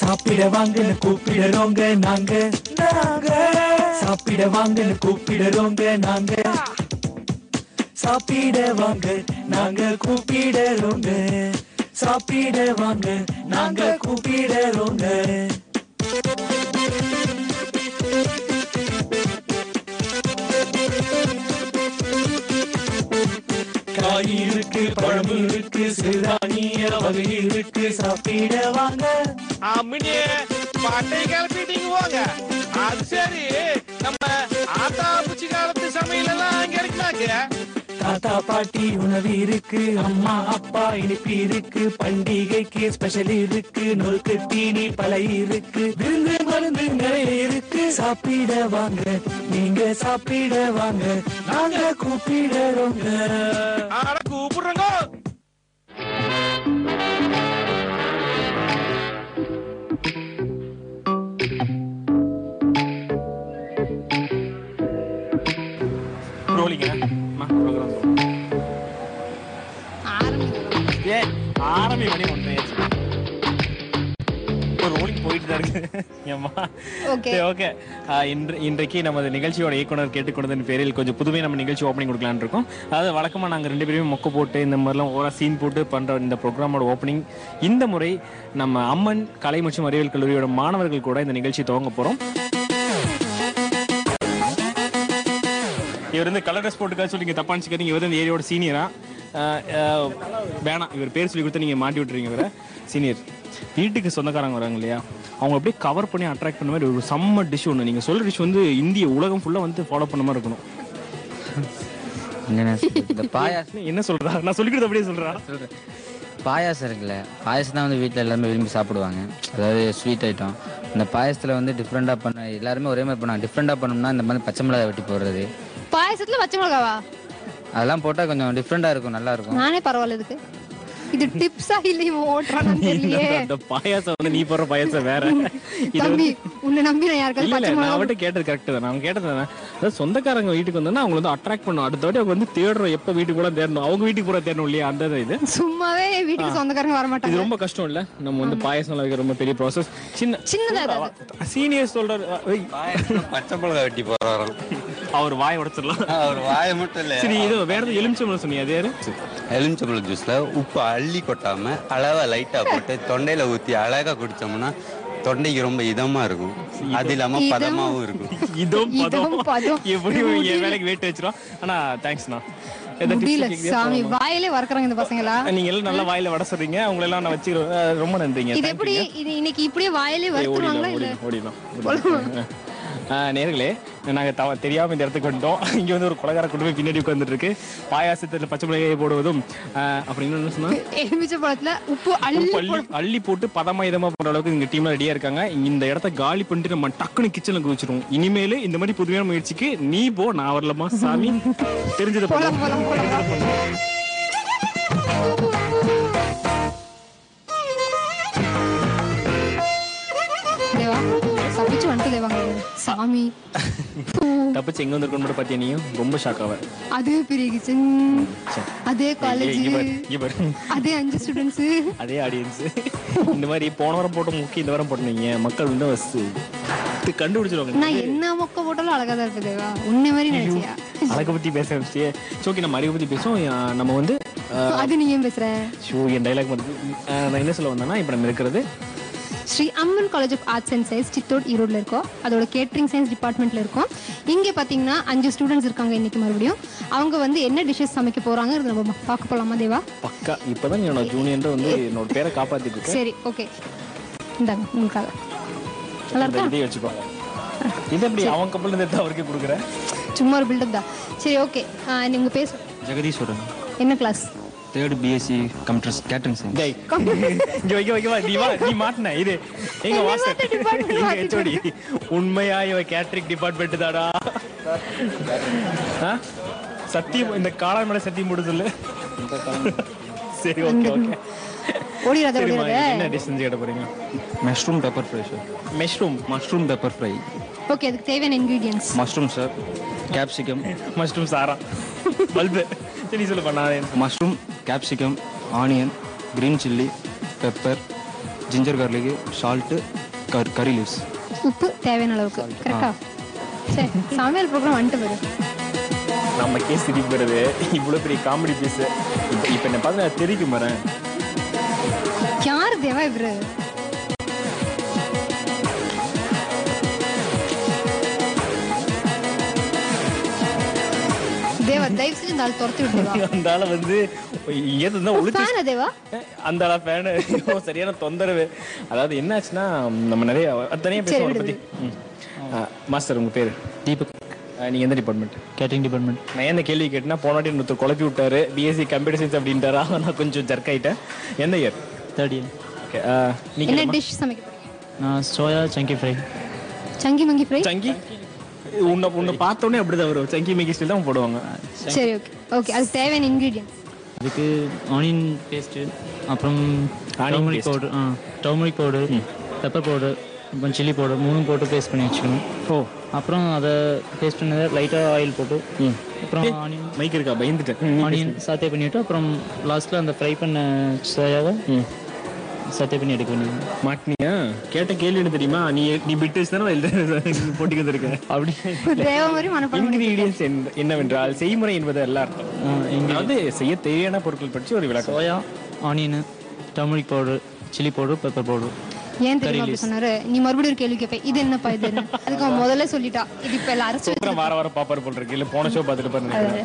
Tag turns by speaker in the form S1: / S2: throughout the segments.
S1: சாப்பிட வாங்கன்னு கூப்பிடுறோங்க நாங்க நாங்க சாப்பிட வாங்கன்னு கூப்பிடுறோங்க நாங்க சாப்பிட வாங்க நாங்க கூப்பிடுறோங்க சாப்பிட வாங்க நாங்க கூப்பிடுறோங்க காய் இருக்கு பழம் இருக்கு சிறுதானிய வகை இருக்கு சாப்பிட வாங்க
S2: அம்மினி பட்டை கிளப்பிட்டீங்க போங்க அது சரி நம்ம ஆத்தா பூச்சி காலத்து சமையல் எல்லாம் கிடைக்குமாக்கு
S1: தாத்தா பாட்டி உணவு இருக்கு அம்மா அப்பா இனிப்பு இருக்கு பண்டிகைக்கு ஸ்பெஷல் இருக்கு நொறுக்கு தீனி பல இருக்கு விருந்து மருந்து நிறைய இருக்கு சாப்பிட வாங்க நீங்க சாப்பிட வாங்க நாங்க கூப்பிடுறோங்க
S2: ஆட கூப்பிடுறோங்க
S3: ரோலிங்க ப்ரோக்ராம் ஏ ஆரம்பி மணி ஒன்றே ரோலிங் போயிட்டு தான் இருக்கு ஏம்மா
S4: Okay.
S3: சரி ஓகே இன்று இன்றைக்கு நமது நிகழ்ச்சியோட இயக்குனர் கேட்டுக்கொண்டதன் பேரில் கொஞ்சம் புதுமை நம்ம நிகழ்ச்சி ஓப்பனிங் கொடுக்கலான்னு இருக்கோம் அதாவது வழக்கமாக நாங்கள் ரெண்டு பேருமே மொக்க போட்டு இந்த மாதிரிலாம் ஓரா சீன் போட்டு பண்ணுற இந்த ப்ரோக்ராமோட ஓப்பனிங் இந்த முறை நம்ம அம்மன் கலை மற்றும் அறிவியல் கல்லூரியோட மாணவர்கள் கூட இந்த நிகழ்ச்சி துவங்க போகிறோம் இவர் வந்து கலர் ட்ரெஸ் போட்டுக்கா சொல்லி நீங்கள் தப்பா நினச்சிக்காதீங்க இவர் வந்து இந்த ஏரியாவோட சீனியரா வேணாம் இவர் பேர் சொல்லி கொடுத்து நீங்கள் மாட்டி விட்டுறீங்க இவரை சீனியர் வீட்டுக்கு சொந்தக்காரங்க வராங்க இல்லையா அவங்க அப்படியே கவர் பண்ணி அட்ராக்ட் பண்ண மாதிரி ஒரு செம்ம டிஷ் ஒன்று நீங்கள் சொல்கிற டிஷ் வந்து இந்திய உலகம் ஃபுல்லாக வந்து ஃபாலோ பண்ண மாதிரி இருக்கணும்
S5: என்னண்ணே சொல்றது? இந்த பாயாசம்
S3: என்ன சொல்கிறா நான் சொல்லி கொடுத்த அப்படியே சொல்கிறா
S5: சொல்கிறேன் பாயாசம் இருக்குல்ல பாயாசம் தான் வந்து வீட்டில் எல்லாருமே விரும்பி சாப்பிடுவாங்க அதாவது ஸ்வீட் ஐட்டம் இந்த பாயாசத்தில் வந்து டிஃப்ரெண்ட்டாக பண்ண எல்லாருமே ஒரே மாதிரி பண்ணாங்க டிஃப்ரெண்ட்டாக பண்ணோம்னா இந்த மாதிரி பச்சை மிளகாய் வெட்டி போடுறது
S4: பாயசத்துல பச்சை மிளகாவா
S5: அதெல்லாம் போட்டால் கொஞ்சம் டிஃப்ரெண்ட்டாக இருக்கும் நல்லா இருக்கும்
S4: நானே பரவாயில்ல இதுக்கு இது டிப்ஸா இல்லை இவன் ஓட்டுறான்னு தெரியலையே
S3: அந்த பாயாசம் வந்து நீ போடுற பாயாசம் வேற இது
S4: தம்பி
S3: வந்து
S4: உன்னை நம்பி நான் யாருக்காவது
S3: இல்ல
S4: பச்சை
S3: இல்ல நான்
S4: மிளகா
S3: அவட்ட கேட்டது கரெக்ட் தான் நான் கேட்டது தான் அதாவது சொந்தக்காரங்க வீட்டுக்கு வந்தோம்னா அவங்க வந்து அட்ராக்ட் பண்ணும் அடுத்த வாட்டி அவங்க வந்து தேடுறோம் எப்ப வீட்டுக்கு கூட தேடணும் அவங்க வீட்டுக்கு கூட தேடணும் இல்லையா அந்த இது
S4: சும்மாவே வீட்டுக்கு சொந்தக்காரங்க வர
S3: இது
S4: மாட்டாங்க
S3: ரொம்ப கஷ்டம் இல்ல நம்ம வந்து பாயசம் வைக்கிற ரொம்ப பெரிய ப்ராசஸ் சின்ன
S4: சின்னதா ஏதாவது
S3: சீனியர் சொல்ற ஏய்,
S6: பச்சை மிளகா வெட்டி போறாராம்
S3: அவர் வாய் உடைச்சிடலாம்
S6: அவர் வாயை மட்டும் இல்ல
S3: சரி இது வேற எதுவும் எலுமிச்சம்பழம் சொன்னீங்க அது யாரு
S6: எலுமிச்சம்பழம் ஜூஸ்ல உப்பு அள்ளி கொட்டாம அளவா லைட்டா போட்டு தொண்டையில ஊத்தி அழகா குடிச்சோம்னா தொண்டைக்கு ரொம்ப இதமா இருக்கும் அது இல்லாம
S4: இதம்.
S6: பதமாவும் இருக்கும்
S3: இதம் பதம்
S4: இதம் பதம்.
S3: எப்படி என் வேலைக்கு வெயிட் வச்சிரும் ஆனா தேங்க்ஸ்ண்ணா
S4: முடியல சாமி வாயிலே வறக்குறாங்க இந்த பசங்களா
S3: நீங்க எல்லாம் நல்லா வாயில வட சொல்றீங்க அவங்கள எல்லாம் நான் வச்சுக்கிறேன் அஹ் ரொம்ப நன்றிங்க
S4: இது எப்படி இது இன்னைக்கு இப்படியே வாயிலே
S3: ஏய்,
S4: வறுத்துருவாங்களா இல்ல
S3: ஓடிடலாம் ஓடிடலாம் ஆஹ் நேர்களே நாங்க தவ தெரியாம இந்த இடத்துக்கு வந்துட்டோம் இங்க வந்து ஒரு கொலகார குடும்பம் பின்னாடி உட்கார்ந்துட்டு இருக்கு பாயாசத்துல பச்சை மிளகாயை போடுவதும் ஆஹ் அப்படின்னு என்ன சொன்னா
S4: எலுமிச்சை பழத்துல உப்பு அள்ளி
S3: உப்பு அள்ளி அள்ளி போட்டு பதமா இதமா பண்ற அளவுக்கு இங்க டீம்ல ரெடியா இருக்காங்க இந்த இடத்த காலி பண்ணிட்டு நம்ம டக்குனு கிச்சன்ல குதிச்சிருவோம் இனிமேலு இந்த மாதிரி புதுமையான முயற்சிக்கு நீ போ நான் வரலமா சாமி தெரிஞ்சதை
S4: போலாம்
S3: பண்ணு.
S4: போலாம் போலாம் தேவா தப்பிச்சு வந்துட்டு தேவாங்க சாமி
S3: தப்பிச்சு எங்க வந்திருக்கணும் மட்டும் பாத்தியா நீயும் ரொம்ப ஷாக் ஆவ
S4: அதே பெரிய கிச்சன் அதே காலேஜ்
S3: இங்க பாரு, இங்க பாரு.
S4: அதே அஞ்சு ஸ்டூடெண்ட்ஸ்
S3: அதே ஆடியன்ஸ் இந்த மாதிரி போன வாரம் போட்ட முக்கிய இந்த வாரம் போட்டீங்க மக்கள் வந்து வஸ்- இது கண்டுபிடிச்சிருவாங்க
S4: நான் என்ன மொக்க போட்டாலும் அழகா தான் இருப்பேன் தேவா உன்னை மாதிரி நினைச்சியா
S3: அழகை பத்தி பேச ஆரம்பிச்சு ஓகே நம்ம அறிவை பத்தி பேசுவோம் அஹ் நம்ம வந்து அஹ்,
S4: அது நீ ஏன் பேசுற
S3: ஷோ என் டைலாக் வந்து அஹ், நான் என்ன சொல்ல வந்தேன்னா இப்போ நம்ம இருக்கிறது
S4: Sri Amman college of arts and science Chithode ஈரோட்ல இருக்கோம் அதோட கேட்டரிங் சயின்ஸ் டிபார்ட்மெண்ட்ல இருக்கோம் இங்கே பார்த்தீங்கன்னா அஞ்சு ஸ்டூடெண்ட்ஸ் இருக்காங்க இன்னைக்கு மறுபடியும் அவங்க வந்து என்ன டிஷ்ஷஸ் சமைக்க போறாங்கிறது நம்ம பார்க்க போலாமா தேவா
S3: பக்கா இப்பதான் என்னோட ஜூனியர் வந்து என்னோட பேரை காப்பாத்திட்டு இருக்கேன்
S4: சரி ஓகே இந்தாங்க உங்களுக்காக நல்லா
S3: இந்த
S4: இருக்கா
S3: இதையும் வச்சுக்கோ இது எப்படி அவன் கப்பல் இருந்து எடுத்து அவருக்கே கொடுக்குறேன்
S4: சும்மா ஒரு பில்டப் தான் சரி ஓகே நீங்க பேச
S5: ஜெகதீஸ்வரன்
S4: என்ன class
S5: third BSc computers catering science
S3: டேய் இங்க வைக்க வைக்க வா நீ வா நீ மாட்டின இது எங்க
S4: என்னை
S3: வாசல்
S4: மாத்த department
S3: எங்க
S4: மாத்திட்டு
S3: ஹெச்ஓடி உண்மையா இவ கேட்ரிக் டிபார்ட்மெண்ட் தாடா ஆ? சத்தியம் இந்த காளான் மேல சத்தியம் போட்டு சொல்லு சரி ஓகே ஓகே
S4: ஓடிடாத
S3: சரிம்மா
S4: ஓடிடாத
S3: என்ன டிஷ் செஞ்சு கேட்ட போறீங்க
S5: mushroom pepper fry sir
S3: mushroom
S5: mushroom pepper fry
S4: okay அதுக்கு தேவையான ingredients
S5: mushroom sir capsicum
S3: mushroom சாரா பல்பு சரி சொல்லு பண்ணா
S5: mushroom capsicum onion green chilli pepper ginger garlic salt
S7: கர் கறி லீவ்ஸ்
S4: உப்பு தேவையான அளவுக்கு கரெக்டா சரி சமையல் ப்ரோக்ராம் வந்துட்டு வரும்
S3: நமக்கே சிரிப்பு வருது இவ்வளோ பெரிய காமெடி பீஸ் இப்போ இப்போ என்ன பார்த்து நான் தெரிவிக்க வரேன்
S4: யார் தேவா இவரு தேவா தயவு செஞ்சு இந்த ஆள் துரத்தி விட்டுவா
S3: அந்த ஆளை வந்து ஏது தான் ஒழிச்சு
S4: ஃபேனா தேவா
S3: அந்த ஆளா ஃபேனு சரியான தொந்தரவு அதாவது என்னாச்சுன்னா நம்ம நிறைய அது தனியாக
S4: சரி,
S3: பேசுவோம் அதை
S4: விடு,
S3: பற்றி ம். ஆ, மாஸ்டர் உங்கள் பேர்
S7: தீபக்
S3: நீங்கள் எந்த டிபார்ட்மெண்ட்
S7: கேட்டரிங் டிபார்ட்மெண்ட்
S3: நான் என்ன கேள்வி கேட்டேன்னா போன வாட்டி ஒருத்தர் குழப்பி விட்டாரு பிஎஸ்சி கம்ப்யூட்டர் சயின்ஸ் அப்படின்ட்டாரா நான் கொஞ்சம் ஜர்க் ஆயிட்டேன் எந்த இயர்
S7: தேர்ட் இயர்
S3: ஓகே
S4: என்ன
S3: நீங்கள்
S4: டிஷ் சமைக்க போறீங்க
S7: நான் soya chunky fry
S4: chunky monkey fry
S3: chunky உன்னை உன்னை பார்த்தோன்னே அப்படிதான் வரும் சங்கி மேகி ஸ்டைல் தான் போடுவாங்க
S4: சரி ஓகே ஓகே அது தேவையான இன்கிரீடியன்ஸ்
S7: அதுக்கு ஆனியன் பேஸ்ட்டு அப்புறம்
S3: Onion
S7: turmeric
S3: paste.
S7: Powder ah turmeric powder pepper powder அப்புறம் சில்லி பவுடர் மூணும் போட்டு பேஸ்ட் பண்ணி வச்சுக்கணும்
S3: ஓ
S7: அப்புறம் அதை பேஸ்ட் பண்ணதை லைட்டாக ஆயில் போட்டு அப்புறம் ஆனியன்
S3: மைக் இருக்கா பயந்துட்டேன்
S7: ஆனியன் சாத்தே பண்ணிவிட்டு அப்புறம் லாஸ்ட்டில் அந்த ஃப்ரை பண்ண சோயாவை சாத்தே பண்ணி எடுக்க வேண்டியது
S3: மாட்டினியா கேட்ட கேள்வி என்ன தெரியுமா நீ நீ பிட்டு தானே போட்டிக்கு வந்திருக்க அப்படி
S4: தேவ மாதிரி மனப்பாடம் பண்ணி
S3: இன்கிரீடியன்ஸ் என்னவென்றால் செய்முறை என்பது எல்லாம் அர்த்தம்
S7: இங்கே
S3: அதாவது செய்ய தேவையான பொருட்கள் பற்றி ஒரு விளக்கம்
S7: soya onion turmeric powder chilli powder pepper powder
S4: ஏன் தெரியுமா அப்படி சொன்னாரு நீ மறுபடியும் ஒரு கேள்வி கேட்ப இது என்னப்பா இது என்ன? அதுக்கு அவன் முதல்ல சொல்லிட்டா இது இப்ப எல்லாம் அரைச்சு
S3: அப்புறம் வார வாரம் பாப்பாரு போல் இருக்கு இல்ல போன ஷோ பார்த்துட்டு பாரு நினைக்கிறேன்.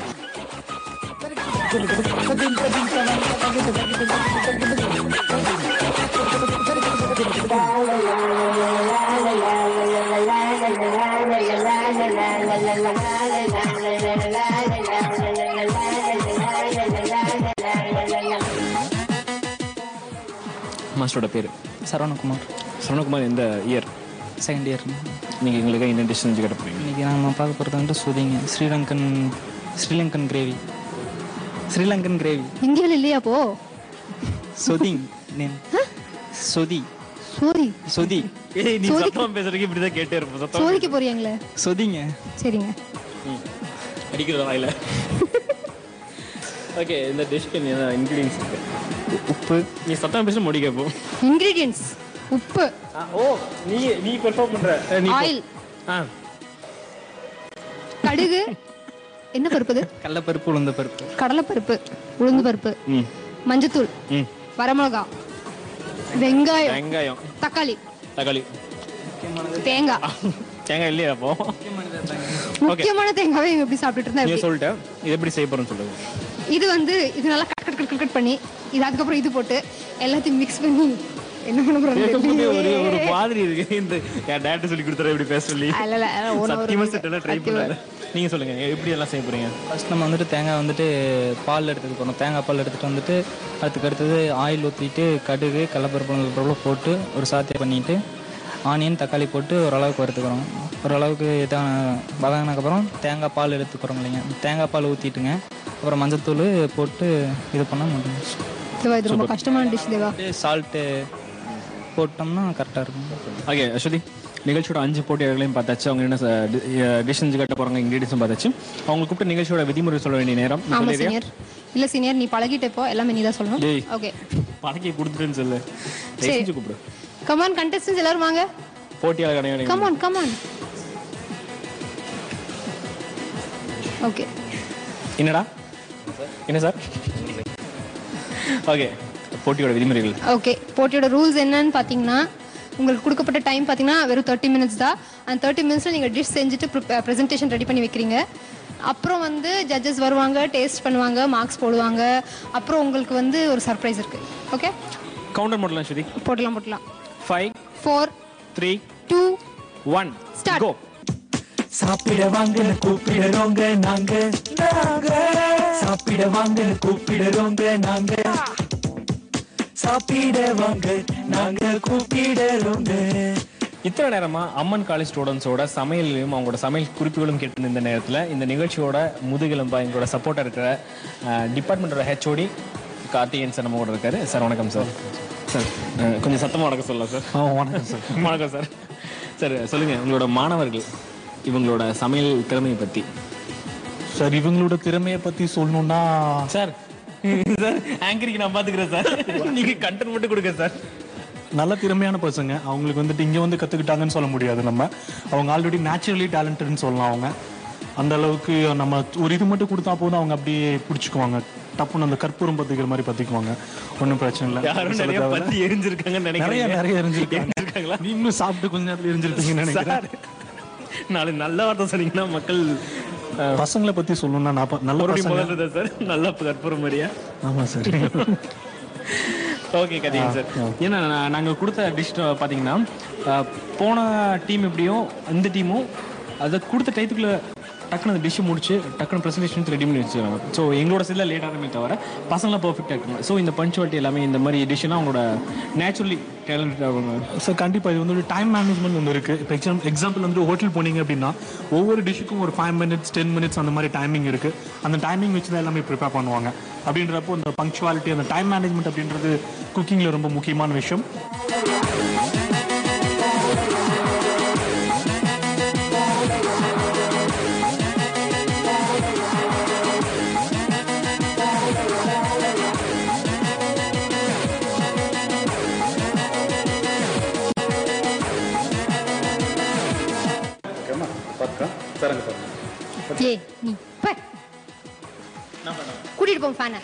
S3: மாஸ்டரோட பேர்
S7: சரவணகுமார்
S3: சரவணகுமார் எந்த இயர்
S7: செகண்ட் இயர்
S3: நீங்க எங்களுக்கு என்ன டிஷ் செஞ்சு கட்ட போறீங்க
S7: இன்னைக்கு நம்ம பார்க்க போகிறது வந்துட்டு சுதிங்க Sri Lankan Sri Lankan gravy Sri Lankan gravy
S4: இந்தியாவில் இல்லையா போ
S7: சுதிங் நேம் சுதி
S4: சோதி
S7: சுதி
S3: ஏய் நீ
S4: சோதிக்க-
S3: சத்தம் பேசுறதுக்கு இப்படிதான் கேட்டே இருப்போம் சத்தம்
S4: சோதிக்க போறீங்களே
S7: சுதிங்க
S4: சரிங்க
S3: அடிக்கிறது வாயில ஓகே இந்த டிஷ்க்கு என்ன இன்கிரீடியன்ஸ் இருக்கு
S7: உப்பு
S3: நீ சத்தம் பேச முடிக்க இப்போ
S4: இன்கிரீடியன்ஸ் உப்பு
S3: ஓ நீ நீ பெர்ஃபார்ம் பண்ற அஹ், நீ போ.
S4: ஆயில்
S3: ஆ
S4: கடுகு என்ன பருப்பு இது
S7: கடலப்பருப்பு உளுந்த பருப்பு
S4: கடலைப்பருப்பு உளுந்து பருப்பு
S3: ம்
S4: மஞ்சத்தூள்
S3: ம்
S4: வரமிளகா வெங்காயம்
S3: வெங்காயம்
S4: தக்காளி
S3: தக்காளி
S4: தேங்காய்
S3: தேங்காய் இல்லையா அப்போ
S4: முக்கியமான தேங்காவை இவங்க எப்படி சாப்பிட்டுட்டு இருந்தா
S3: நீ
S4: எப்படி?
S3: சொல்லிட்டேன் இது எப்படி செய்ய போறேன்னு சொல்லுங்க
S4: இது வந்து இது நல்லா கட் கட் கட் கட் பண்ணி இது அதுக்கப்புறம் இது போட்டு எல்லாத்தையும் மிக்ஸ் பண்ணி என்ன பண்ண
S3: கேட்கும்போது ஒரு
S4: போறாங்க
S3: ஒரு மாதிரி இருக்கு இந்த என் டேரக்டர் சொல்லி கொடுத்தாரு இப்படி பேச சொல்லி
S4: இல்ல, இல்ல, ஒரு- ஒரு-
S3: சத்தியமா செட் எல்லாம் ட்ரை
S4: சத்தியமா.
S3: பண்ணல நீங்க சொல்லுங்க எப்படி எல்லாம் செய்ய போறீங்க
S7: ஃபர்ஸ்ட் நம்ம வந்துட்டு தேங்காய் வந்துட்டு பால் எடுத்துக்க போகிறோம் தேங்காய் பால் எடுத்துகிட்டு வந்துட்டு அதுக்கு அடுத்தது ஆயில் ஊற்றிட்டு கடுகு கடலப்பருப்பு பொருள் போட்டு ஒரு சாத்தியம் பண்ணிட்டு ஆனியன் தக்காளி போட்டு ஓரளவுக்கு வறுத்துக்கிறோம் ஓரளவுக்கு இதான வதங்கினதுக்கப்புறம் தேங்காய் பால் எடுத்துக்கிறோம் இல்லைங்க தேங்காய் பால் ஊற்றிட்டுங்க அப்புறம் மஞ்சத்தூள் போட்டு இது பண்ணால் முடிஞ்சிச்சு
S4: தேவா இது ரொம்ப கஷ்டமான டிஷ் தேவா
S7: சால்ட்டு போட்டோம்னா கரெக்டாக இருக்கும்
S3: ஓகே அஸ்வதி நிகழ்ச்சியோட அஞ்சு போட்டியாளர்களையும் பார்த்தாச்சு அவங்க என்ன டிஷ் செஞ்சு கட்ட போறாங்க இன்கிரீடியன்ஸும் பார்த்தாச்சு அவங்க கூப்பிட்ட நிகழ்ச்சியோட விதிமுறை சொல்ல வேண்டிய நேரம் நீ
S4: ஆமா
S3: சொல்லிடுறியா?
S4: சீனியர் இல்ல சீனியர் நீ பழகிட்ட இப்போ எல்லாமே நீ தான் சொல்லணும்
S3: டேய்.
S4: ஓகே
S3: பழக்கி கொடுத்துட்டேன்னு சொல்லு
S4: சரி.
S3: செஞ்சு கூப்பிடு
S4: கமான் கண்டஸ்டன்ஸ் எல்லாரும் வாங்க
S3: போட்டியாளர் கிடையாது
S4: கமான் கமான் ஓகே
S3: என்னடா என்ன சார் ஓகே போட்டியோட விதிமுறைகள்
S4: ஓகே போட்டியோட ரூல்ஸ் என்னன்னு பார்த்தீங்கன்னா உங்களுக்கு கொடுக்கப்பட்ட டைம் பார்த்தீங்கன்னா வெறும் தேர்ட்டி மினிட்ஸ் தான் அந்த தேர்ட்டி மினிட்ஸில் நீங்கள் டிஷ் செஞ்சுட்டு ப்ரெசன்டேஷன் ரெடி பண்ணி வைக்கிறீங்க அப்புறம் வந்து ஜட்ஜஸ் வருவாங்க டேஸ்ட் பண்ணுவாங்க மார்க்ஸ் போடுவாங்க அப்புறம் உங்களுக்கு வந்து ஒரு சர்ப்ரைஸ் இருக்கு ஓகே
S3: கவுண்டர் மட்டும் ஸ்ருதி
S4: போடலாம் போடலாம்
S3: five
S4: four
S3: three
S4: two
S3: one
S4: Start.
S3: Go
S1: சாப்பிட வாங்கன்னு கூப்பிடுறோங்க நாங்க நாங்க சாப்பிட வாங்கன்னு கூப்பிடுறோங்க நாங்க சாப்பிட வாங்க நாங்க கூப்பிடுறோங்க
S3: இத்தனை நேரமா அம்மன் காலேஜ் ஸ்டூடெண்ட்ஸோட சமையலையும் அவங்களோட சமையல் குறிப்புகளும் கேட்டு இந்த நேரத்தில் இந்த நிகழ்ச்சியோட முதுகெலும்பா எங்களோட சப்போர்ட்டாக இருக்கிற டிபார்ட்மெண்ட்டோட ஹெச்ஓடி கார்த்திகேயன் சார் நம்ம கூட இருக்காரு சார் வணக்கம் சார் சார் அஹ், கொஞ்சம் சத்தமாக வணக்கம் சொல்லலாம் சார்
S7: வணக்கம் சார்
S3: வணக்கம் சார் சார் சொல்லுங்க உங்களோட மாணவர்கள் இவங்களோட சமையல் திறமையை பற்றி
S8: சார் இவங்களோட திறமையை பத்தி சொல்லணும்னா
S3: சார் சார் ஆங்கரிக்கு நான் பார்த்துக்கிறேன் சார் நீங்கள் கண்டென்ட் மட்டும் கொடுங்க சார்
S8: நல்ல திறமையான பசங்க அவங்களுக்கு வந்துட்டு இங்கே வந்து கற்றுக்கிட்டாங்கன்னு சொல்ல முடியாது நம்ம அவங்க ஆல்ரெடி நேச்சுரலி டேலண்டட்னு சொல்லலாம் அவங்க அந்த அளவுக்கு நம்ம ஒரு இது மட்டும் கொடுத்தா போதும் அவங்க அப்படியே பிடிச்சிக்குவாங்க டப்புன்னு அந்த கற்பூரம் பத்திக்கிற மாதிரி பத்திக்குவாங்க ஒன்றும் பிரச்சனை இல்லை
S3: யாரும் நிறைய பத்தி எரிஞ்சிருக்காங்கன்னு
S8: நிறைய
S3: நினைக்கிறேன்
S8: நிறைய எரிஞ்சிருக்காங்க நீங்களும் சாப்பிட்டு கொஞ்ச நேரத்தில் எரிஞ்சிருப்பீங்கன்னு நினைக்கிறேன்
S3: நாலு நல்ல வார்த்தை சொன்னீங்கன்னா மக்கள் அஹ்,
S8: பசங்களை பத்தி சொல்லணும்னா நான் ப- நல்ல
S3: மறுபடியும்
S8: பசங்க
S3: முதல்ல சார் நல்ல கற்பூரம் மாதிரியா
S8: ஆமா சார்
S3: ஓகே கதிங்க சார் ஏன்னா நா- நாங்க கொடுத்த டிஷ் பாத்தீங்கன்னா அஹ், போன டீம் எப்படியும் இந்த டீமும் அதை கொடுத்த டயத்துக்குள்ள டக்குனு அந்த டிஷ்ஷை முடிச்சு டக்குனு ப்ரெசன்டேஷன் ரெடி பண்ணி வச்சுருவாங்க ஸோ எங்களோட சைடில் லேட் ஆகுமே தவிர பசங்களாம் பர்ஃபெக்டாக இருக்காங்க ஸோ இந்த பஞ்சுவாலிட்டி எல்லாமே இந்த மாதிரி டிஷ்ஷெல்லாம் அவங்களோட நேச்சுரலி டேலண்ட் அவங்க
S8: சார் கண்டிப்பா இது வந்து ஒரு டைம் மேனேஜ்மெண்ட் ஒன்று இருக்கு இப்போ எக்ஸாம் எக்ஸாம்பிள் வந்து ஹோட்டல் போனீங்க அப்படின்னா ஒவ்வொரு டிஷ்ஷுக்கும் ஒரு ஃபைவ் மினிட்ஸ் டென் மினிட்ஸ் அந்த மாதிரி டைமிங் இருக்கு அந்த டைமிங் வச்சு தான் எல்லாமே ப்ரிப்பேர் பண்ணுவாங்க அப்படின்றப்போ இந்த பங்க்சுவாலிட்டி அந்த டைம் மேனேஜ்மெண்ட் அப்படின்றது குக்கிங்ல ரொம்ப முக்கியமான விஷயம்
S4: ஏ நீ ப கூட்டிட்டு போங்க ஃபேனை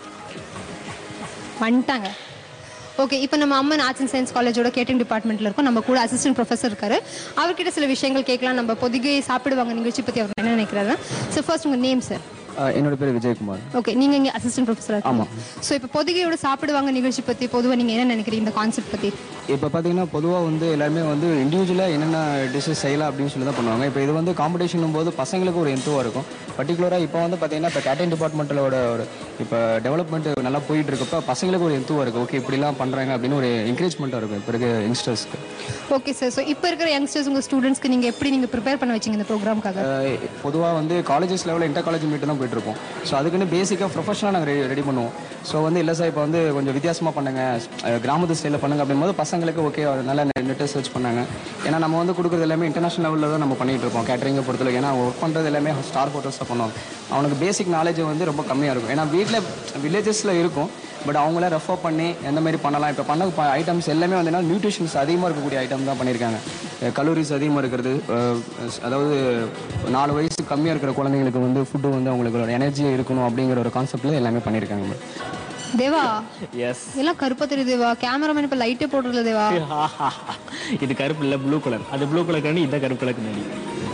S4: வந்துட்டாங்க ஓகே இப்போ நம்ம அம்மன் ஆர்ட்ஸ் அண்ட் சயின்ஸ் காலேஜோட கேட்டிங் டிபார்ட்மெண்ட்ல இருக்கோம் நம்ம கூட அசிஸ்டன்ட் ப்ரொஃபசர் இருக்காரு அவர்கிட்ட சில விஷயங்கள் கேட்கலாம் நம்ம பொதிகை சாப்பிடுவாங்க நிகழ்ச்சி பத்தி அவர் என்ன நினைக்கிறாரு ஸோ ஃபர்ஸ்ட் உங்க நேம் சார்
S9: என்னோட பேர் விஜயகுமார்
S4: ஓகே நீங்க இங்க அசிஸ்டன்ட் ப்ரொஃபஸர் ஆமா ஸோ இப்போ பொதிகையோட சாப்பிடுவாங்க நிகழ்ச்சி பத்தி பொதுவாக நீங்க என்ன நினைக்கிறீங்க இந்த கான்செப்ட் பத்தி
S9: இப்போ பார்த்தீங்கன்னா பொதுவாக வந்து எல்லாருமே வந்து இண்டிவிஜுவலாக என்னென்ன டிஷ்ஷஸ் செய்யலாம் அப்படின்னு சொல்லி தான் பண்ணுவாங்க இப்போ இது வந்து காம்படிஷன் போது பசங்களுக்கு ஒரு எந்துவாக இருக்கும் பர்டிகுலராக இப்போ வந்து பார்த்தீங்கன்னா இப்போ கேட்டரிங் டிபார்ட்மெண்ட்டோட ஒரு இப்போ டெவலப்மெண்ட் நல்லா போயிட்டு இருக்கப்ப பசங்களுக்கு ஒரு எந்துவாக இருக்குது ஓகே இப்படிலாம் பண்ணுறாங்க அப்படின்னு ஒரு என்கரேஜ்மெண்ட்டாக இருக்கும் இப்போ இருக்க யங்ஸ்டர்ஸ்க்கு
S4: ஓகே சார் ஸோ இப்போ இருக்கிற யங்ஸ்டர்ஸ் உங்க ஸ்டூடெண்ட்ஸ்க்கு நீங்க எப்படி நீங்க ப்ரிப்பேர் பண்ண வச்சீங்க இந்த ப்ரோக்ராம்க்காக
S9: பொதுவாக வந்து காலேஜஸ் லெவலில் இன்டர் காலேஜ் மீட்டு தான் போயிட்டு இருக்கோம் ஸோ அதுக்குன்னு பேசிக்காக ப்ரொஃபஷனலாக நாங்கள் ரெடி ரெடி பண்ணுவோம் ஸோ வந்து இல்லை சார் இப்போ வந்து கொஞ்சம் வித்தியாசமாக பண்ணுங்க அஹ் கிராமத்து ஸ்டைலில் பண்ணுங்க அப்படிங்கும்போது பசங்களுக்கு ஓகே நல்லா நெட்டை சர்ச் பண்ணாங்க ஏன்னா நம்ம வந்து கொடுக்குறது எல்லாமே இன்டர்நேஷனல் லெவலில் தான் நம்ம பண்ணிட்டு இருக்கோம் கேட்டரிங்கை பொறுத்தவரை ஏன்னா ஒர்க் பண்ணுறது எல்லாமே ஸ்டார் ஹோட்டல்ஸ் தான் பண்ணுவாங்க அவனுக்கு பேசிக் நாலேஜ் வந்து ரொம்ப கம்மியாக இருக்கும் ஏன்னா வீட்டில் வில்லேஜஸில் இருக்கும் பட் அவங்கள ரெஃபர் பண்ணி எந்த மாதிரி பண்ணலாம் இப்போ பண்ண ஐட்டம்ஸ் எல்லாமே வந்து நியூட்ரிஷன்ஸ் அதிகமாக இருக்கக்கூடிய ஐட்டம் தான் பண்ணியிருக்காங்க கலோரிஸ் அதிகமாக இருக்கிறது அஹ், அதாவது நாலு வயசு கம்மியாக இருக்கிற குழந்தைங்களுக்கு வந்து ஃபுட்டு வந்து அவங்களுக்கு எனர்ஜியாக இருக்கணும் அப்படிங்கிற ஒரு கான்செப்டில் எல்லாமே பண்ணியிருக்காங்க மேம்
S4: தேவா
S3: எஸ்
S4: எல்லாம் கருப்பா தெரியுது தேவா கேமராமேன் இப்போ லைட்டே போடுறதுல தேவா
S3: இது கருப்பு இல்ல ப்ளூ கலர் அது ப்ளூ கலர் கண்டி இந்த கருப்பு கலருக்கு நடி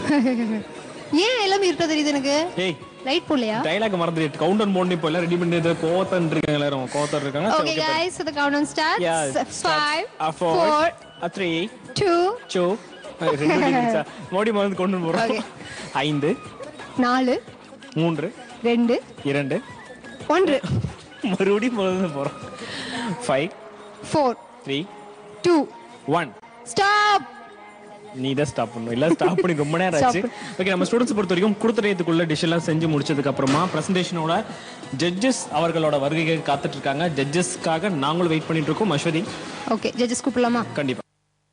S4: ஏன் எல்லாமே இருட்டா தெரியுது எனக்கு
S3: ஏய்
S4: லைட் போடலையா
S3: டைலாக் மறந்துட்டு கவுண்டர் போன் இப்போ எல்லாம் ரெடி பண்ணி கோத்தன் இருக்காங்க எல்லாரும் கோத்தர் இருக்காங்க
S4: okay guys so the countdown starts
S3: Yeah,
S4: five
S3: A four,
S4: four
S3: a three,
S4: two
S3: two, ரெண்டு டிகிரிஸா மறுபடியும் மருந்து கொண்டு போறோம்
S4: Okay.
S3: ஐந்து
S4: நாலு
S3: மூன்று
S4: ரெண்டு
S3: இரண்டு
S4: ஒன்று
S3: மறுபடியும் மருந்து போறோம் five
S4: four
S3: three
S4: two
S3: one
S4: stop
S3: நீ தான் ஸ்டாப் பண்ணணும் இல்ல ஸ்டாப் பண்ணி ரொம்ப நேரம் ஆச்சு ஓகே நம்ம ஸ்டூடெண்ட்ஸ் பொறுத்த வரைக்கும் கொடுத்த நேரத்துக்குள்ள டிஷ் எல்லாம் செஞ்சு முடிச்சதுக்கு அப்புறமா பிரசன்டேஷனோட ஜட்ஜஸ் அவர்களோட வருகைக்கு காத்துட்டு இருக்காங்க ஜட்ஜஸ்க்காக நாங்களும் வெயிட் பண்ணிட்டு இருக்கோம் அஸ்வதி
S4: ஓகே ஜட்ஜஸ் கூப்பிடலாமா
S3: கண்டிப்பா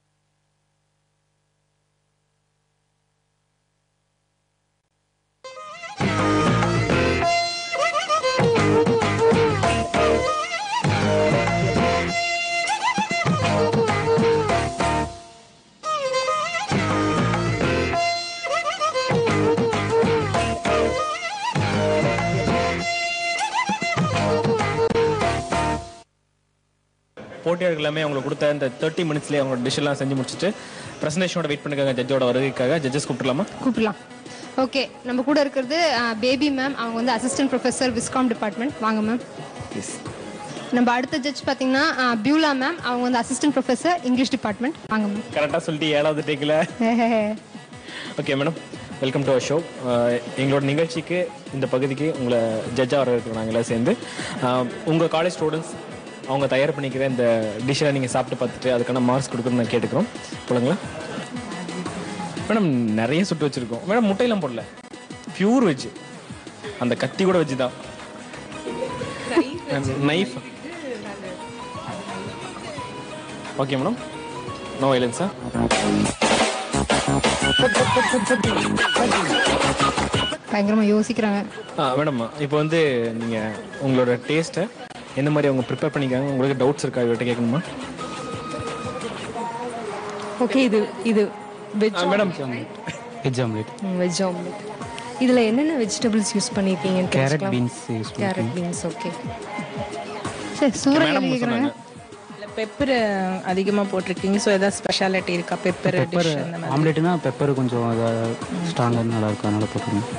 S3: போட்டியாளர்கள் எல்லாமே அவங்களுக்கு கொடுத்த இந்த தேர்ட்டி மினிட்ஸ்லேயே அவங்களோட டிஷ் எல்லாம் செஞ்சு முடிச்சுட்டு பிரசன்டேஷனோட வெயிட் பண்ணிருக்காங்க ஜட்ஜோட வருகைக்காக ஜட்ஜஸ் கூப்பிடலாமா
S4: கூப்பிடலாம் ஓகே நம்ம கூட இருக்கிறது பேபி மேம் அவங்க வந்து அசிஸ்டன்ட் ப்ரொஃபஸர் விஸ்காம் டிபார்ட்மெண்ட் வாங்க மேம் நம்ம அடுத்த ஜட்ஜ் பார்த்தீங்கன்னா பியூலா மேம் அவங்க வந்து அசிஸ்டன்ட் ப்ரொஃபஸர் இங்கிலீஷ் டிபார்ட்மெண்ட் வாங்க மேம்
S3: கரெக்டாக சொல்லிட்டு ஏழாவது டேக்கில் okay madam welcome to our show எங்களோட நிகழ்ச்சிக்கு இந்த பகுதிக்கு உங்களை ஜட்ஜாக வர இருக்கிறோம் நாங்கள் எல்லாம் சேர்ந்து உங்கள் காலேஜ் ஸ்டூடெண்ட்ஸ் அவங்க தயார் பண்ணிக்கிற இந்த டிஷ்ஷை நீங்கள் சாப்பிட்டு பார்த்துட்டு அதுக்கான மார்க்ஸ் கொடுக்கணும்னு நான் கேட்டுக்கிறோம் சொல்லுங்களா மேடம் நிறைய சுட்டு வச்சுருக்கோம் மேடம் முட்டையெல்லாம் போடல பியூர் வெஜ் அந்த கத்தி கூட வெஜ் தான் நைஃப் ஓகே மேடம் நோ வைலன்ஸா
S4: பயங்கரமா யோசிக்கிறாங்க
S3: ஆ மேடம் இப்போ வந்து நீங்கள் உங்களோட டேஸ்ட்டை எந்த மாதிரி அவங்க ப்ரிப்பேர் பண்ணிக்காங்க உங்களுக்கு டவுட்ஸ் இருக்கா இவர்கிட்ட கேட்கணுமா
S10: ஓகே இது இது veg
S3: madam
S7: veg omelette
S10: veg omelette இதில் என்னென்ன வெஜிடபிள்ஸ் யூஸ் பண்ணியிருக்கீங்கன்னு
S7: கேரட்
S10: தெரிஞ்சுக்கலாம்?
S7: Beans use
S10: carrot beans okay
S4: சரி சூரிய கேள்வி கேட்குறாங்க
S11: இல்லை பெப்பர் அதிகமாக போட்டிருக்கீங்க ஸோ ஏதாவது ஸ்பெஷாலிட்டி இருக்கா பெப்பர்
S7: பெப்பர்
S11: டிஷ் அந்த மாதிரி
S7: ஆம்லேட்னா பெப்பர் கொஞ்சம் ஸ்ட்ராங்காக நல்லா இருக்கும் அதனால போட்டுருங்க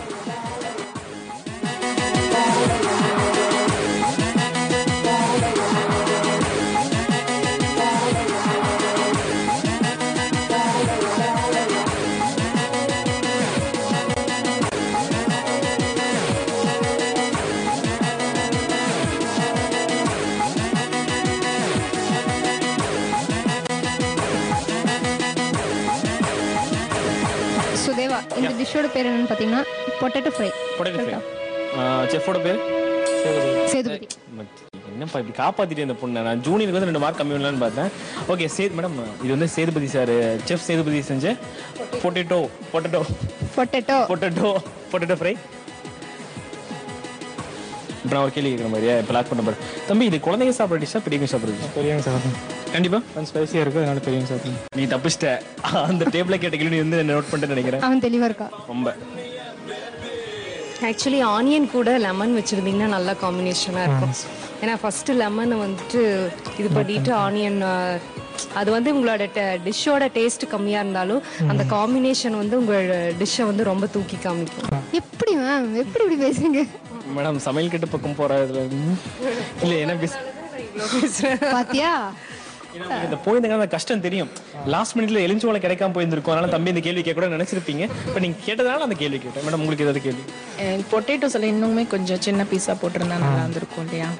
S4: சுதேவா இந்த டிஷ்ஷோட பேர் என்னன்னு பார்த்தீங்கன்னா பொட்டேட்டோ ஃப்ரை
S3: பொட்டேட்டோ ஃப்ரை செஃபோட பேர்
S4: சேதுபதி
S3: என்னப்பா இப்படி காப்பாத்திட்டு இந்த பொண்ணை நான் ஜூனியருக்கு வந்து ரெண்டு மார்க் கம்மி பண்ணலான்னு பார்த்தேன் ஓகே சேது மேடம் இது வந்து சேதுபதி சார் செஃப் சேதுபதி செஞ்ச potato potato
S4: potato
S3: potato potato fry இப்போ நான் ஒரு கேள்வி கேட்குற மாதிரியா இப்போ லாக் பண்ண பாரு தம்பி இது குழந்தைங்க சாப்பிட்ற டிஷ்ஷா பெரியவங்க சாப்பிட்றது
S7: பெரியவங்க சாப்பிடணும்
S3: கண்டிப்பா
S7: கொஞ்சம் ஸ்பைசியாக இருக்கும் அதனால பெரியவங்க சாப்பிடணும்
S3: நீ தப்பிச்சிட்ட அந்த டேபிள கேட்ட கேள்வி நீ வந்து நோட் பண்ணிட்டு நினைக்கிறேன்
S4: அவன் தெளிவா இருக்கா
S3: ரொம்ப
S10: ஆக்சுவலி ஆனியன் கூட லெமன் வச்சுருந்தீங்கன்னா நல்ல காம்பினேஷனாக இருக்கும் ஏன்னா ஃபஸ்ட்டு லெமனை வந்துட்டு இது பண்ணிட்டு ஆனியன் அது வந்து உங்களோட டிஷ்ஷோட டேஸ்ட் கம்மியாக இருந்தாலும் அந்த காம்பினேஷன் வந்து உங்களோட டிஷ்ஷை வந்து ரொம்ப தூக்கி காமிக்கும்
S4: எப்படி மேம் எப்படி இப்படி பேசுறீங்க
S3: மேடம் சமையல் கட்டு பக்கம் போறதுல இல்ல என்ன பேச
S4: பாத்தியா
S3: இந்த போயிருந்தங்க அந்த கஷ்டம் தெரியும் லாஸ்ட் மினிட்ல எலிஞ்சோலை கிடைக்காம போயிருந்திருக்கும் அதனால தம்பி இந்த கேள்வி கேட்க கூட நினைச்சிருப்பீங்க இப்ப நீங்க கேட்டதால அந்த கேள்வி கேட்டேன் மேடம் உங்களுக்கு ஏதாவது கேள்வி
S11: பொட்டேட்டோஸில் இன்னுமே கொஞ்சம் சின்ன பீஸாக போட்டிருந்தா நல்லா இருந்திருக்கும் இல்லையா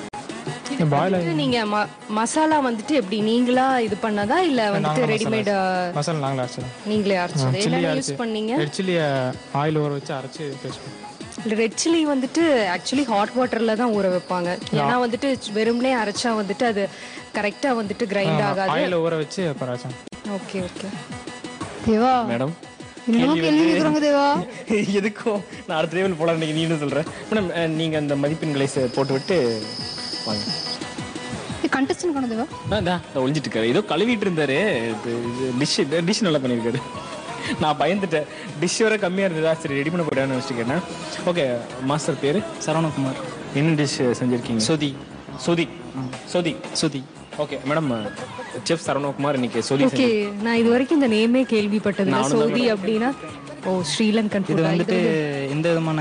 S10: வந்துட்டு நீங்க ம- மசாலா வந்துட்டு எப்படி நீங்களா இது பண்ணதா இல்ல வந்துட்டு ரெடிமேட்
S7: மசாலா நாங்களே அரைச்சிடும்
S10: நீங்களே அரைச்சது என்னென்ன யூஸ் பண்ணீங்க
S7: ரெட் சில்லியை ஆயில் ஊற வச்சு அரைச்சி பேஸ்ட் பண்ணுவோம்
S10: ரெட் சில்லி வந்துட்டு ஆக்சுவலி ஹாட் வாட்டர்ல தான் ஊற வைப்பாங்க ஏன்னா வந்துட்டு வெறும்னே அரைச்சா வந்துட்டு அது கரெக்டா வந்துட்டு கிரைண்ட் ஆகாது
S7: ஆயில் ஊற வச்சு அப்புறம் அரைச்சோம்
S10: ஓகே ஓகே
S4: தேவா
S3: மேடம்
S4: என்னமோ கேள்வி கேட்குறாங்க தேவா
S3: எதுக்கும் நான் அடுத்த டேபிள் போலாம் நீங்க நீனு சொல்றேன் மேடம் அஹ், நீங்க அந்த மதிப்பெண்களை ச- போட்டு விட்டு வாங்க
S4: கண்டஸ்டன் கொண்டு தேவா
S3: அதான் இதோ ஒளிஞ்சிட்டு இருக்காரு ஏதோ கழுவிட்டு இருந்தாரு டிஷ் டிஷ் நல்லா பண்ணியிருக்காரு நான் பயந்துட்டேன் டிஷ் வர கம்மியா இருந்ததா சரி ரெடி பண்ண போயிட்டான்னு நினச்சிட்டு கேட்டேன் ஓகே மாஸ்டர் பேரு
S7: சரவணகுமார்
S3: என்ன டிஷ் செஞ்சிருக்கீங்க
S7: sothi
S3: sothi sothi
S7: sothi
S3: okay madam chef Saravanakumar இன்னைக்கு சொதி
S10: ஓகே நான் இது வரைக்கும் இந்த நேமே கேள்விப்பட்டது இல்ல.
S3: நானும் தான்
S10: சவுதி அப்படின்னா ஓ ஸ்ரீலங்கன்
S7: இது
S10: food ஆ?
S7: வந்துட்டு எந்த விதமான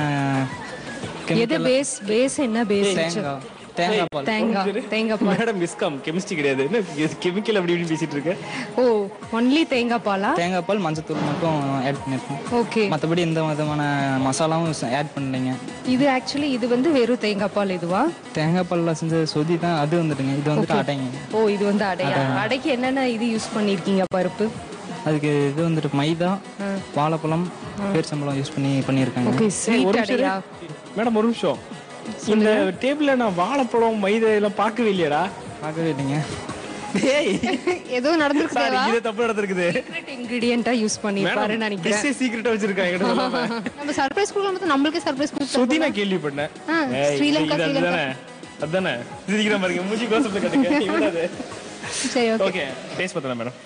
S10: எது பேஸ் பேஸ் என்ன பேஸ்
S7: தேங்காய் தேங்காய் பால்
S10: தேங்காய் தேங்காய் பால்
S3: மேடம் மிஸ்காம் கெமிஸ்ட்ரி கிடையாது என்ன கெமிக்கல் அப்படி இப்படி பேசிட்டு இருக்க
S10: ஓ ஒன்லி தேங்காய் பாலா
S7: தேங்காய் பால் மஞ்சத்தூள் மட்டும் ஆட் பண்ணியிருக்கோம்
S10: ஓகே
S7: மற்றபடி எந்த விதமான மசாலாவும் ஆட் பண்ணலைங்க
S10: இது ஆக்சுவலி இது வந்து வெறும் தேங்காய் பால் இதுவா
S7: தேங்காய் பாலில் செஞ்ச சொதி தான் அது வந்துடுங்க இது வந்துட்டு அடைங்க
S10: ஓ இது வந்து அடையா அடைக்கு என்னென்ன இது யூஸ் பண்ணிருக்கீங்க பருப்பு
S7: அதுக்கு இது வந்துட்டு மைதா வாழைப்பழம் பேரிச்சம்பழம் யூஸ் பண்ணி பண்ணியிருக்காங்க
S10: ஓகே ஸ்வீட்
S3: ஒரு
S10: அடையா
S3: மேடம் ஒரு நிமிஷம் இந்த டேபிள்ல நான் வாழைப்பழம் மைதா எல்லாம் பார்க்கவே இல்லையாடா
S7: பார்க்கவே இல்லைங்க
S3: டேய்
S4: ஏதோ நடந்திருக்கு
S3: சாரி
S4: தேவா
S3: இது தப்பு நடந்திருக்குது
S10: சீக்ரெட் இன்கிரிடியன்ட்டா யூஸ் பண்ணிருப்பாருன்னு நினைக்கிறேன்
S3: டிஷ்ஷே சீக்கிரட்டா வச்சிருக்காங்க என்கிட்ட சொல்லாம.
S4: நம்ம சர்ப்ரைஸ் கொடுக்கலாம் பார்த்தா நம்மளுக்கே சர்ப்ரைஸ்
S3: சுதி
S4: கொடுத்து
S3: நான் கேள்விப்பட்டேன்
S4: ஆ,
S3: ஏய்,
S4: ஸ்ரீலங்கா,
S3: இது
S4: ஸ்ரீலங்கா.
S3: அதுதானே அதுதானே சிரிக்கிற மாதிரி இருக்கு. மூஞ்சி கோசத்தை கட்டுங்க இவன் அது
S4: சரி ஓகே
S3: ஓகே டேஸ்ட் பார்த்தலாம் மேடம்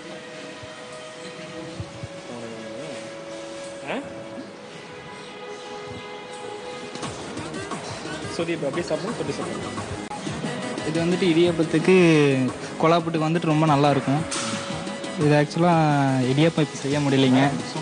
S3: சுதி இப்போ அப்படியே சாப்பிடணும் சொல்லி சாப்பிடணும்
S7: இது வந்துட்டு இடியாப்பத்துக்கு கொலாப்புட்டுக்கு வந்துட்டு ரொம்ப நல்லா இருக்கும் இது ஆக்சுவலாக இடியாப்பம் இப்போ செய்ய முடியலைங்க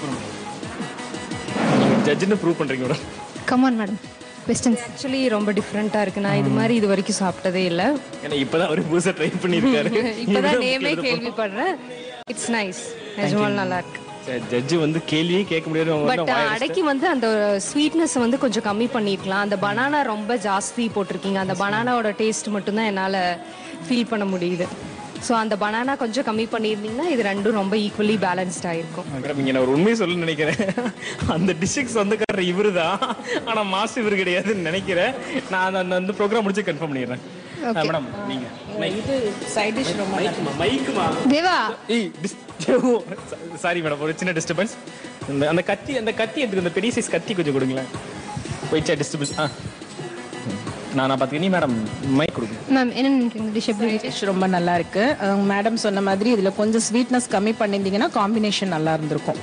S3: ஜட்ஜுன்னு ப்ரூவ் பண்ணுறீங்க madam
S4: come on madam questions
S10: actually ரொம்ப டிஃப்ரெண்டா இருக்கு நான் இது மாதிரி இது வரைக்கும் சாப்பிட்டதே இல்ல
S3: ஏன்னா இப்பதான் அவர் புதுசாக ட்ரை பண்ணியிருக்காரு
S10: இப்பதான் நேமே கேள்விப்படுறேன் இட்ஸ் நைஸ் நிஜமாலும் நல்லா இருக்கு
S3: ஜட்ஜு வந்து கேள்வியே கேட்க முடியாது
S10: பட் அடைக்கு வந்து அந்த ஸ்வீட்னஸ் வந்து கொஞ்சம் கம்மி பண்ணிருக்கலாம் அந்த பனானா ரொம்ப ஜாஸ்தி போட்டிருக்கீங்க அந்த பனானாவோட டேஸ்ட் மட்டும்தான் என்னால ஃபீல் பண்ண முடியுது ஸோ அந்த பனானா கொஞ்சம் கம்மி பண்ணியிருந்தீங்கன்னா இது ரெண்டும் ரொம்ப ஈக்குவலி பேலன்ஸ்ட் ஆயிருக்கும்
S3: மேடம் இங்க நான் ஒரு உண்மையை சொல்ல நினைக்கிறேன் அந்த டிஸ்ட்ரிக்ட் சொந்தக்காரர் இவரு தான் ஆனா மாசு இவரு கிடையாதுன்னு நினைக்கிறேன் நான் அந்த- அந்த அந்த ப்ரோக்ராம் முடிச்சு கன்ஃபார்ம் பண்ணிடுறேன் மேடம் நீங்க
S11: இது சைட் டிஷ் ரொம்ப நல்லா
S3: மைக்குமா
S4: தேவா
S3: ஏய் சாரி மேடம் ஒரு சின்ன டிஸ்டர்பன்ஸ் அந்த அந்த கத்தி அந்த கத்தி எடுத்துக்கு அந்த பெரிய சைஸ் கத்தி கொஞ்சம் கொடுங்களேன் போயிடுச்சா டிஸ்டர்பன்ஸ் ஆ நான் பார்த்துக்க நீ மேடம் மைக் கொடுங்க
S4: மேம் என்ன நினைக்கிறீங்க டிஷ் எப்படி இருக்கு
S11: டிஷ் ரொம்ப நல்லா இருக்கு மேடம் சொன்ன மாதிரி இதுல கொஞ்சம் ஸ்வீட்னஸ் கம்மி பண்ணியிருந்தீங்கன்னா காம்பினேஷன் நல்லா இருந்திருக்கும்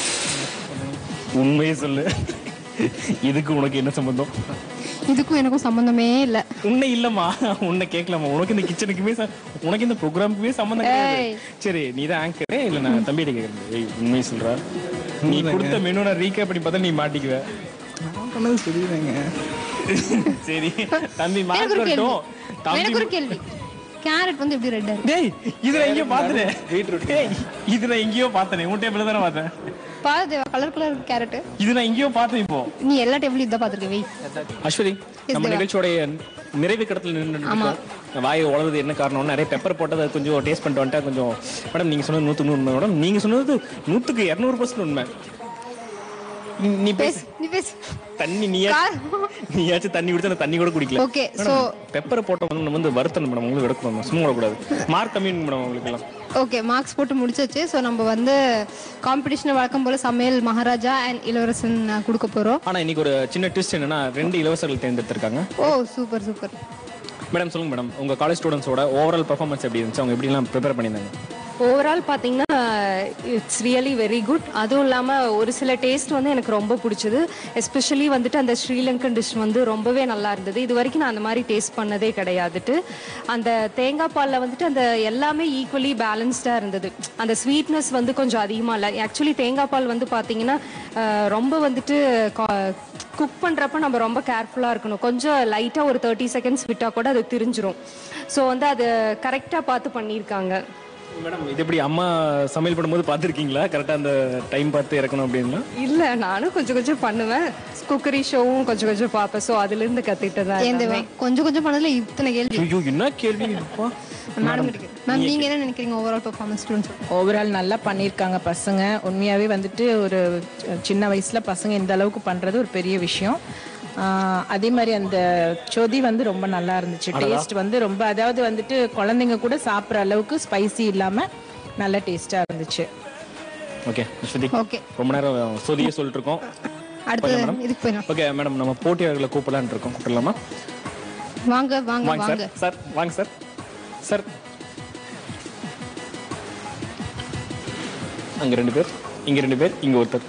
S3: உண்மையே சொல்லு இதுக்கு உனக்கு என்ன சம்பந்தம்
S4: இதுக்கும் எனக்கும் சம்மந்தமே இல்லை
S3: உன்னை இல்லம்மா உன்னை கேட்கலாமா உனக்கு இந்த கிச்சனுக்குமே ச- உனக்கு இந்த ப்ரோக்ராமுக்குமே சம்மந்தம் கிடையாது
S4: ஏய்.
S3: சரி நீ தான் ஆங்கரே இல்ல நான் தம்பிகிட்ட கேட்கறேன் ஏய் உண்மையை சொல்றா நீ கொடுத்த மெனு நான் ரீகேப் பண்ணி பார்த்தா நீ மாட்டிக்குவ
S12: பண்ணது சொல்லிடுறேங்க
S3: சரி தம்பி
S4: எனக்கு
S3: மார்க்
S4: ஒரு கேள்வி
S3: வரட்டும் தம்பி
S4: எனக்கு ஒரு கேள்வி கேரட் வந்து எப்படி ரெட்டா இருக்கு
S3: டேய் இது நான் எங்கேயோ பார்த்தனே பீட்ரூட் டேய் இது நான் எங்கேயோ பார்த்தனே உன் டேபிள் தானே பார்த்தேன்
S4: பாரு தேவா கலர் கலர் கேரட்
S3: இது நான் எங்கேயோ பார்த்தேன் இப்போ
S4: நீ எல்லா டேபிளும் இதான் பார்த்துருக்க வெய்
S3: அஸ்வதி நம்ம
S4: தேவா.
S3: நிகழ்ச்சியோடைய நிறைவு கடத்தில் நின்று வாய் உழவுது என்ன காரணம் நிறைய பெப்பர் போட்டதை கொஞ்சம் டேஸ்ட் பண்ணிட்டு வந்துட்டா கொஞ்சம் மேடம் நீங்க சொன்னது நூத்துக்கு நூறு உண்மை மேடம் நீங்க சொன்னது நூத்துக்கு இரநூறு பர்சன்ட் உண்மை நீ- நீ பேசு
S4: நீ பேசு
S3: தண்ணி நீ நீயாச்சும் தண்ணி குடிச்சா நான் தண்ணி கூட குடிக்கல
S4: Okay,
S3: மேடம்,
S4: so-
S3: பெப்பரை போட்ட வந்து நம்ம வந்து வருத்தணும் மேடம் உங்களுக்கு எடுக்கணும் சும்மா விடக்கூடாது மார்க் கம்மி மேடம் உங்களுக்கு எல்லாம்
S4: ஓகே மார்க்ஸ் போட்டு முடிச்சாச்சு ஸோ நம்ம வந்து காம்படிஷன் வழக்கம் போல சமையல் மகாராஜா அண்ட் இளவரசன் அஹ், கொடுக்க போறோம்
S3: ஆனா இன்னைக்கு ஒரு சின்ன ட்விஸ்ட் என்னன்னா ரெண்டு இலவசர்கள் தேர்ந்தெடுத்திருக்காங்க
S4: ஓ சூப்பர் சூப்பர்
S3: மேடம் சொல்லுங்க மேடம் உங்க காலேஜ் ஸ்டூடெண்ட்ஸோட ஓவரால் பெர்ஃபார்மன்ஸ் எப்படி இருந்துச்சு அவங்க எப்படிலாம் ப்ரிப்பேர் பண்ணியிருந்தாங்க
S10: ஓவரால் பார்த்தீங்கன்னா இட்ஸ் ரியலி வெரி குட் அதுவும் இல்லாமல் ஒரு சில டேஸ்ட் வந்து எனக்கு ரொம்ப பிடிச்சது எஸ்பெஷலி வந்துட்டு அந்த ஸ்ரீலங்கன் டிஷ் வந்து ரொம்பவே நல்லா இருந்தது இது வரைக்கும் நான் அந்த மாதிரி டேஸ்ட் பண்ணதே கிடையாதுட்டு அந்த தேங்காய் பாலில் வந்துட்டு அந்த எல்லாமே ஈக்குவலி பேலன்ஸ்டாக இருந்தது அந்த ஸ்வீட்னஸ் வந்து கொஞ்சம் அதிகமாக இல்லை ஆக்சுவலி தேங்காய் பால் வந்து பார்த்தீங்கன்னா அஹ், ரொம்ப வந்துட்டு குக் பண்ணுறப்ப நம்ம ரொம்ப கேர்ஃபுல்லாக இருக்கணும் கொஞ்சம் லைட்டாக ஒரு தேர்ட்டி செகண்ட்ஸ் விட்டால் கூட அது திரிஞ்சிரும் ஸோ வந்து அது கரெக்டாக பார்த்து பண்ணியிருக்காங்க
S3: மேடம் இது எப்படி அம்மா சமையல் பண்ணும்போது பார்த்துருக்கீங்களா கரெக்டாக அந்த டைம் பார்த்து இறக்கணும் அப்படின்னா
S10: இல்ல நானும் கொஞ்சம் கொஞ்சம் பண்ணுவேன் குக்கரி ஷோவும் கொஞ்சம் கொஞ்சம் பார்ப்பேன் ஸோ அதுல இருந்து கத்துக்கிட்டு தான்
S4: ஏன் தேவா
S10: எல்லாமே.
S4: கொஞ்சம் கொஞ்சம் பண்ணதுல இத்தனை கேள்வி
S3: ஐயோ என்ன கேள்வி இதுப்பா
S4: மேடம் மேம் நீங்க என்ன நினைக்கிறீங்க ஓவரால் பெர்ஃபார்மன்ஸ் ஸ்டூடெண்ட்ஸ்
S11: ஓவரால் நல்லா பண்ணியிருக்காங்க பசங்க உண்மையாகவே வந்துட்டு ஒரு சி- சின்ன வயசில் பசங்க இந்த அளவுக்கு பண்ணுறது ஒரு பெரிய விஷயம் ஆஹ் அதே மாதிரி அந்த சொதி வந்து ரொம்ப நல்லா இருந்துச்சு டேஸ்ட் வந்து ரொம்ப அதாவது வந்துட்டு குழந்தைங்க கூட சாப்பிட்ற அளவுக்கு ஸ்பைசி இல்லாமல் நல்ல டேஸ்ட்டாக இருந்துச்சு
S3: ஓகே அஸ்வதி
S4: ஓகே
S3: ரொம்ப நேரம் சொதியே சொல்லிட்டு இருக்கோம்
S4: அடுத்து
S3: மேடம்
S4: இதுக்கு போயிடலாம்
S3: ஓகே மேடம் நம்ம போட்டியாளர்களை கூப்பிடலான்னு இருக்கோம் கூப்பிடலாமா
S4: வாங்க வாங்க
S3: வாங்க
S4: வாங்க
S3: சார் சார் வாங்க சார் சார் அங்க ரெண்டு பேர் இங்க ரெண்டு பேர் இங்க ஒருத்தர்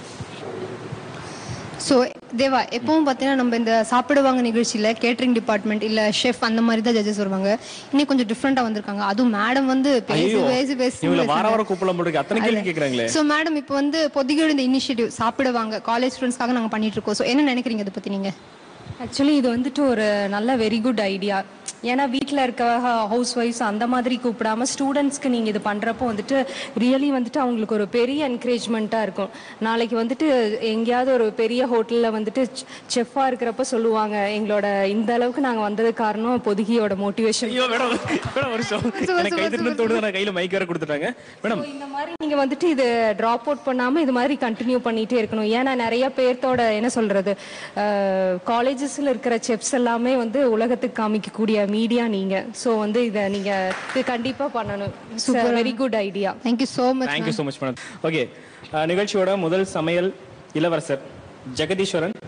S4: ஸோ தேவா எப்பவும் பார்த்தீங்கன்னா நம்ம இந்த சாப்பிடுவாங்க நிகழ்ச்சியில் கேட்டரிங் டிபார்ட்மெண்ட் இல்லை ஷெஃப் அந்த மாதிரி தான் ஜட்ஜஸ் வருவாங்க இன்னும் கொஞ்சம் டிஃப்ரெண்ட்டாக வந்திருக்காங்க அதுவும் மேடம் வந்து பேசி
S3: ஐயோ
S4: பேசி பேசி
S3: இவங்கள வார வாரம் கூப்பிடலாம் போட்டு அத்தனை கேள்வி கேக்குறாங்களே
S4: ஸோ மேடம் இப்போ வந்து பொதிகையோட இந்த இனிஷியேட்டிவ் சாப்பிடுவாங்க காலேஜ் ஸ்டூடெண்ட்ஸ்க்காக நாங்கள் பண்ணிட்டு இருக்கோம் ஸோ என்ன நினைக்கிறீங்க இதை பற்றி நீங்கள்
S10: ஆக்சுவலி இது வந்துட்டு ஒரு நல்ல வெரி குட் ஐடியா ஏன்னா வீட்டில் இருக்க ஹவுஸ் ஒய்ஃப்ஸ் அந்த மாதிரி கூப்பிடாம ஸ்டூடெண்ட்ஸ்க்கு நீங்கள் இது பண்ணுறப்போ வந்துட்டு ரியலி வந்துட்டு அவங்களுக்கு ஒரு பெரிய என்கரேஜ்மெண்ட்டாக இருக்கும் நாளைக்கு வந்துட்டு எங்கேயாவது ஒரு பெரிய ஹோட்டலில் வந்துட்டு செஃப்பாக இருக்கிறப்ப சொல்லுவாங்க எங்களோட இந்த அளவுக்கு நாங்கள் வந்தது காரணம் பொதுகியோட மோட்டிவேஷன்
S3: ஐயோ மேடம் மேடம் ஒரு நிமிஷம் எனக்கு கை திரும்ப தோணுது நான் கையில மைக் வேற கொடுத்துட்டாங்க மேடம்
S10: இந்த மாதிரி நீங்க வந்துட்டு இது டிராப் அவுட் பண்ணாம இது மாதிரி கண்டினியூ பண்ணிட்டே இருக்கணும் ஏன்னா நிறைய பேர்த்தோட என்ன சொல்றது காலேஜஸ்ல இருக்கிற செப்ஸ் எல்லாமே வந்து உலகத்துக்கு காமிக்கக்கூடிய மீடியா நீங்க சோ வந்து இத நீங்க இது கண்டிப்பா பண்ணணும் super very good idea
S4: thank you so much
S3: thank you so much madam okay நிகழ்ச்சியோட முதல் சமையல் இளவரசர் ஜெகதீஸ்வரன்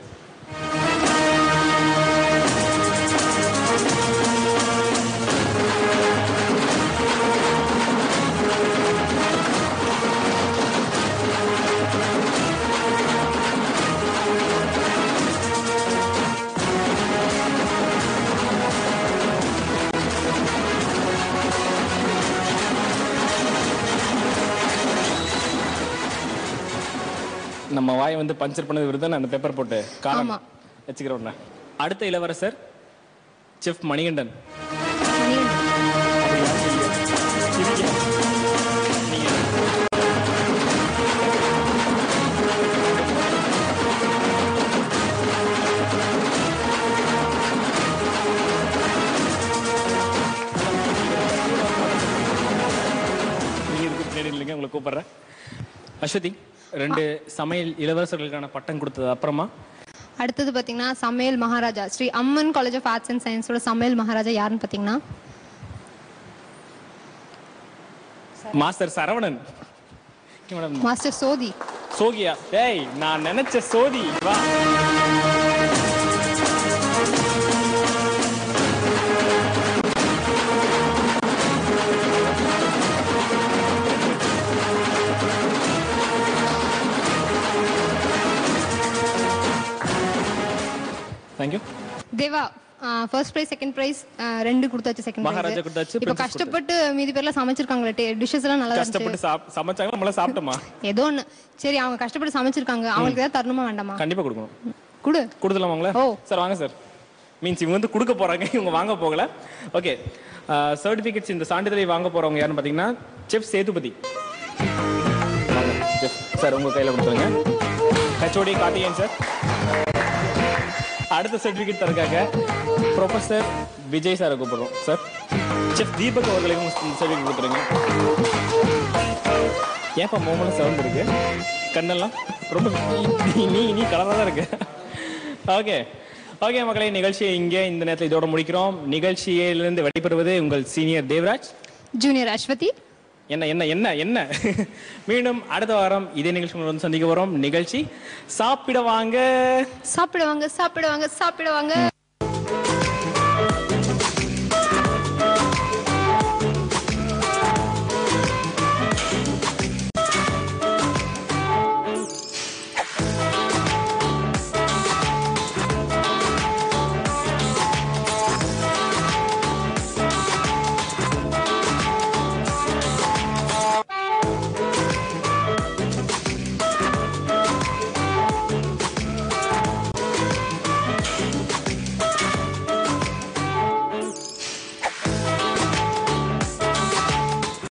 S3: நம்ம வாயை வந்து பஞ்சர் பண்ணது விருது அந்த பேப்பர் போட்டு காலம்
S4: ஆமா.
S3: வச்சுக்கிறோம் அடுத்த இளவரசர் செஃப் மணிகண்டன் நீங்க இதுக்கு பின்னாடி இல்லைங்க உங்களை கூப்பிடுறேன் அஸ்வதி ரெண்டு சமையல் இளவரசர்களுக்கான பட்டம் கொடுத்தது அப்புறமா
S4: அடுத்தது பார்த்தீங்கன்னா சமையல் மகாராஜா Shri Amman college of arts and சயின்ஸோட சமையல் மகாராஜா யாருன்னு பார்த்தீங்கன்னா
S3: மாஸ்டர் சரவணன் மேடம்
S4: மாஸ்டர் சோதி
S3: சோகியா டேய் நான் நினைச்ச சோதி வா
S4: தேவா ஃபர்ஸ்ட் ப்ரைஸ் செகண்ட் ப்ரைஸ் ரெண்டு கொடுத்தாச்சு செகண்ட்
S3: மகாராஜா
S4: ப்ரைஸ்
S3: கொடுத்தாச்சு,
S4: இப்போ
S3: princess
S4: கஷ்டப்பட்டு மீதி பேர்லாம் சமைச்சிருக்காங்களே டிஷ்ஷஸ் எல்லாம் நல்லா இருந்துச்சு
S3: கஷ்டப்பட்டு சாப் சமைச்சாங்க நம்மள சாப்பிட்டோமா
S4: ஏதோ ஒன்று சரி அவங்க கஷ்டப்பட்டு சமைச்சிருக்காங்க அவங்களுக்கு ஏதாவது தரணுமா வேண்டாமா
S3: கண்டிப்பா கொடுக்கணும்
S4: கொடு
S3: கொடுத்துலாமாங்களா சார் வாங்க சார் மீன்ஸ் இவங்க வந்து கொடுக்க போறாங்க இவங்க வாங்க போகல ஓகே சர்டிஃபிகேட்ஸ் இந்த சான்றிதழை வாங்க போறவங்க யாருன்னு பாத்தீங்கன்னா செஃப் சேதுபதி வாங்க செஃப் சார் உங்க கையில கொடுத்துருங்க ஹெச்ஓடி கார்த்திகேயன் சார் அடுத்த சர்டிஃபிகேட் தரக்காக ப்ரொஃபசர் விஜய் சாரை கூப்பிடுறோம் சார் செஃப் தீபக் அவர்களுக்கும் இந்த சர்டிஃபிகேட் கொடுத்துருங்க ஏன்ப்பா மோமெல்லாம் சவுண்ட் இருக்கு கண்ணெல்லாம் ரொம்ப நீ- நீ நீ கலராக தான் இருக்கு ஓகே ஓகே மக்களே நிகழ்ச்சியை இங்கே இந்த நேரத்தில் இதோட முடிக்கிறோம் நிகழ்ச்சியிலிருந்து வெளிப்படுவது உங்கள் சீனியர் தேவராஜ்
S4: ஜூனியர் அஸ்வதி
S3: என்ன என்ன என்ன என்ன மீண்டும் அடுத்த வாரம் இதே நிகழ்ச்சி உங்களை வந்து சந்திக்க போறோம் நிகழ்ச்சி சாப்பிட வாங்க
S4: சாப்பிடுவாங்க சாப்பிடுவாங்க சாப்பிடுவாங்க